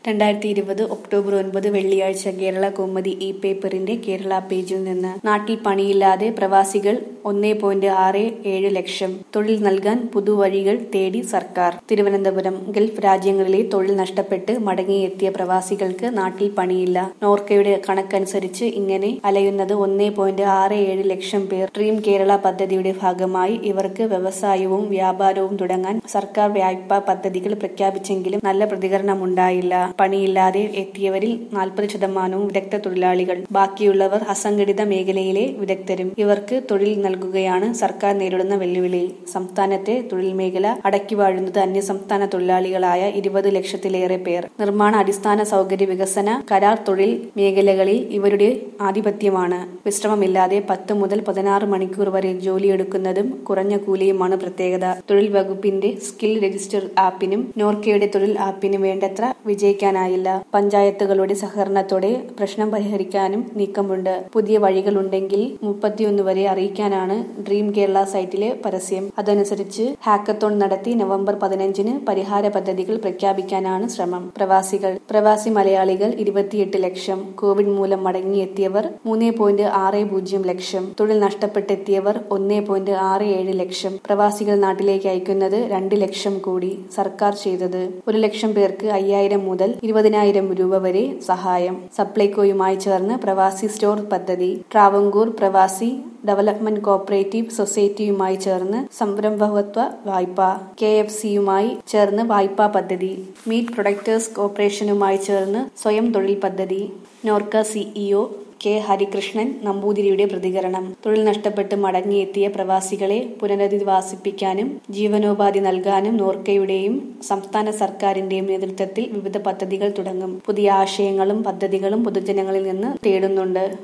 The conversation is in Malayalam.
രണ്ടായിരത്തി ഇരുപത് ഒക്ടോബർ ഒൻപത് വെള്ളിയാഴ്ച കേരള കൗമുദി ഇ പേപ്പറിന്റെ കേരള പേജിൽ നിന്ന് നാട്ടിൽ പണിയില്ലാതെ പ്രവാസികൾ ഒന്നേ പോയിന്റ് ആറ് ഏഴ് ലക്ഷം തൊഴിൽ നൽകാൻ പുതുവഴികൾ തേടി സർക്കാർ തിരുവനന്തപുരം ഗൾഫ് രാജ്യങ്ങളിലെ തൊഴിൽ നഷ്ടപ്പെട്ട് മടങ്ങിയെത്തിയ പ്രവാസികൾക്ക് നാട്ടിൽ പണിയില്ല നോർക്കയുടെ കണക്കനുസരിച്ച് ഇങ്ങനെ അലയുന്നത് ഒന്നേ പോയിന്റ് ആറ് ഏഴ് ലക്ഷം പേർ ഡ്രീം കേരള പദ്ധതിയുടെ ഭാഗമായി ഇവർക്ക് വ്യവസായവും വ്യാപാരവും തുടങ്ങാൻ സർക്കാർ വായ്പാ പദ്ധതികൾ പ്രഖ്യാപിച്ചെങ്കിലും നല്ല പ്രതികരണമുണ്ടായില്ല പണിയില്ലാതെ എത്തിയവരിൽ നാൽപ്പത് ശതമാനവും വിദഗ്ധ തൊഴിലാളികൾ ബാക്കിയുള്ളവർ അസംഘടിത മേഖലയിലെ വിദഗ്ധരും ഇവർക്ക് തൊഴിൽ നൽകുകയാണ് സർക്കാർ നേരിടുന്ന വെല്ലുവിളി സംസ്ഥാനത്തെ തൊഴിൽ മേഖല അടക്കി വാഴുന്നത് അന്യസംസ്ഥാന തൊഴിലാളികളായ ഇരുപത് ലക്ഷത്തിലേറെ പേർ നിർമ്മാണ അടിസ്ഥാന സൗകര്യ വികസന കരാർ തൊഴിൽ മേഖലകളിൽ ഇവരുടെ ആധിപത്യമാണ് വിശ്രമമില്ലാതെ പത്ത് മുതൽ പതിനാറ് മണിക്കൂർ വരെ ജോലിയെടുക്കുന്നതും കുറഞ്ഞ കൂലിയുമാണ് പ്രത്യേകത തൊഴിൽ വകുപ്പിന്റെ സ്കിൽ രജിസ്റ്റർ ആപ്പിനും നോർക്കയുടെ തൊഴിൽ ആപ്പിനും വേണ്ടത്ര വിജയിക്കാനായില്ല പഞ്ചായത്തുകളുടെ സഹകരണത്തോടെ പ്രശ്നം പരിഹരിക്കാനും നീക്കമുണ്ട് പുതിയ വഴികളുണ്ടെങ്കിൽ മുപ്പത്തിയൊന്ന് വരെ അറിയിക്കാനാണ് ഡ്രീം കേരള സൈറ്റിലെ പരസ്യം അതനുസരിച്ച് ഹാക്കത്തോൺ നടത്തി നവംബർ പതിനഞ്ചിന് പരിഹാര പദ്ധതികൾ പ്രഖ്യാപിക്കാനാണ് ശ്രമം പ്രവാസികൾ പ്രവാസി മലയാളികൾ ഇരുപത്തിയെട്ട് ലക്ഷം കോവിഡ് മൂലം മടങ്ങിയെത്തിയവർ മൂന്ന് പോയിന്റ് ആറ് പൂജ്യം ലക്ഷം തൊഴിൽ നഷ്ടപ്പെട്ടെത്തിയവർ ഒന്നേ പോയിന്റ് ആറ് ഏഴ് ലക്ഷം പ്രവാസികൾ നാട്ടിലേക്ക് അയക്കുന്നത് രണ്ട് ലക്ഷം കോടി സർക്കാർ ചെയ്തത് ഒരു ലക്ഷം പേർക്ക് അയ്യായിരം മുതൽ ഇരുപതിനായിരം രൂപ വരെ സഹായം സപ്ലൈകോയുമായി ചേർന്ന് പ്രവാസി സ്റ്റോർ പദ്ധതി ട്രാവങ്കൂർ പ്രവാസി ഡെവലപ്മെന്റ് കോപ്പറേറ്റീവ് സൊസൈറ്റിയുമായി ചേർന്ന് സംരംഭകത്വ വായ്പ കെ എഫ് സിയുമായി ചേർന്ന് വായ്പാ പദ്ധതി മീറ്റ് പ്രൊഡക്ടേഴ്സ് കോർപ്പറേഷനുമായി ചേർന്ന് സ്വയം തൊഴിൽ പദ്ധതി നോർക്ക സിഇഒ കെ ഹരികൃഷ്ണൻ നമ്പൂതിരിയുടെ പ്രതികരണം തൊഴിൽ നഷ്ടപ്പെട്ട് മടങ്ങിയെത്തിയ പ്രവാസികളെ പുനരധിവാസിപ്പിക്കാനും ജീവനോപാധി നൽകാനും നോർക്കയുടെയും സംസ്ഥാന സർക്കാരിന്റെയും നേതൃത്വത്തിൽ വിവിധ പദ്ധതികൾ തുടങ്ങും പുതിയ ആശയങ്ങളും പദ്ധതികളും പൊതുജനങ്ങളിൽ നിന്ന് തേടുന്നുണ്ട്